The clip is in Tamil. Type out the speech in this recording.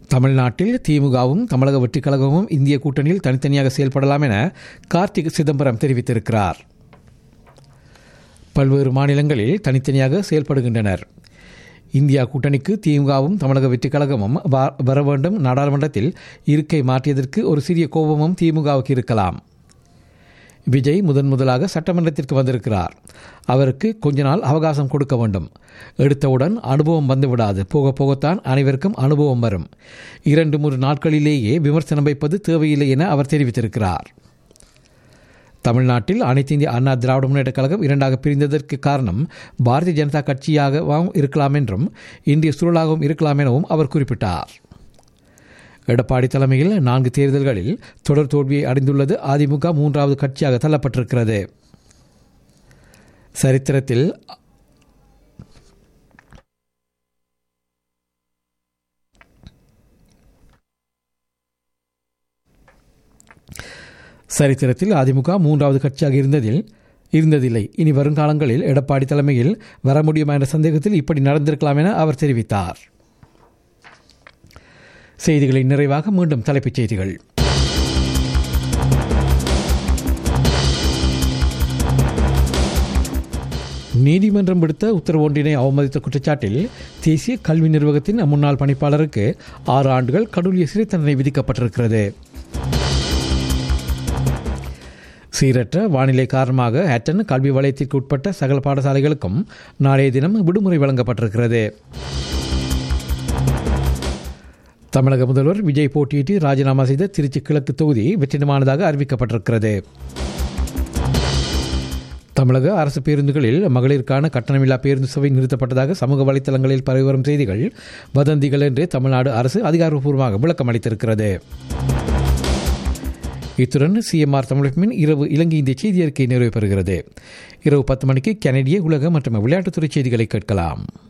தமிழ்நாட்டில் திமுகவும் தமிழக வெற்றிக் கழகமும் இந்திய கூட்டணியில் தனித்தனியாக செயல்படலாம் என கார்த்திக் சிதம்பரம் தெரிவித்திருக்கிறார் பல்வேறு மாநிலங்களில் தனித்தனியாக செயல்படுகின்றனர் இந்தியா கூட்டணிக்கு திமுகவும் தமிழக வெற்றிக் கழகமும் வ- வர வேண்டும் நாடாளுமன்றத்தில் இருக்கை மாற்றியதற்கு ஒரு சிறிய கோபமும் திமுகவுக்கு இருக்கலாம் விஜய் முதன் முதலாக சட்டமன்றத்திற்கு வந்திருக்கிறார் அவருக்கு கொஞ்ச நாள் அவகாசம் கொடுக்க வேண்டும் எடுத்தவுடன் அனுபவம் வந்துவிடாது போக போகத்தான் அனைவருக்கும் அனுபவம் வரும் இரண்டு மூன்று நாட்களிலேயே விமர்சனம் வைப்பது தேவையில்லை என அவர் தெரிவித்திருக்கிறார் தமிழ்நாட்டில் அனைத்து இந்திய அண்ணா திராவிட முன்னேற்ற கழகம் இரண்டாக பிரிந்ததற்கு காரணம் பாரதிய ஜனதா கட்சியாகவும் இருக்கலாம் என்றும் இந்திய சூழலாகவும் இருக்கலாம் எனவும் அவர் குறிப்பிட்டார் எடப்பாடி தலைமையில் நான்கு தேர்தல்களில் தொடர் தோல்வியை அடைந்துள்ளது அதிமுக மூன்றாவது கட்சியாக தள்ளப்பட்டிருக்கிறது சரித்திரத்தில் சரித்திரத்தில் அதிமுக மூன்றாவது கட்சியாக இருந்ததில் இருந்ததில்லை இனி வருங்காலங்களில் எடப்பாடி தலைமையில் வர முடியுமா என்ற சந்தேகத்தில் இப்படி நடந்திருக்கலாம் என அவர் தெரிவித்தார் செய்திகளின் நிறைவாக மீண்டும் தலைப்புச் செய்திகள் நீதிமன்றம் விடுத்த உத்தரவு ஒன்றினை அவமதித்த குற்றச்சாட்டில் தேசிய கல்வி நிர்வாகத்தின் முன்னாள் பணிப்பாளருக்கு ஆறு ஆண்டுகள் கடூழிய சிறை தண்டனை விதிக்கப்பட்டிருக்கிறது சீரற்ற வானிலை காரணமாக ஹேட்டன் கல்வி வலயத்திற்கு உட்பட்ட சகல பாடசாலைகளுக்கும் நாளைய தினம் விடுமுறை வழங்கப்பட்டிருக்கிறது தமிழக முதல்வர் விஜய் போட்டியிட்டு ராஜினாமா செய்த திருச்சி கிழக்கு தொகுதி வெற்றிடமானதாக அறிவிக்கப்பட்டிருக்கிறது தமிழக அரசு பேருந்துகளில் மகளிருக்கான கட்டணமில்லா பேருந்து சேவை நிறுத்தப்பட்டதாக சமூக வலைத்தளங்களில் பரவி வரும் செய்திகள் வதந்திகள் என்று தமிழ்நாடு அரசு அதிகாரப்பூர்வமாக விளக்கம் அளித்திருக்கிறது இத்துடன் சிஎம்ஆர் தமிழகமின் இரவு இலங்கை இந்திய செய்தி அறிக்கை நிறைவு பெறுகிறது இரவு பத்து மணிக்கு கனடிய உலக மற்றும் விளையாட்டுத்துறை செய்திகளை கேட்கலாம்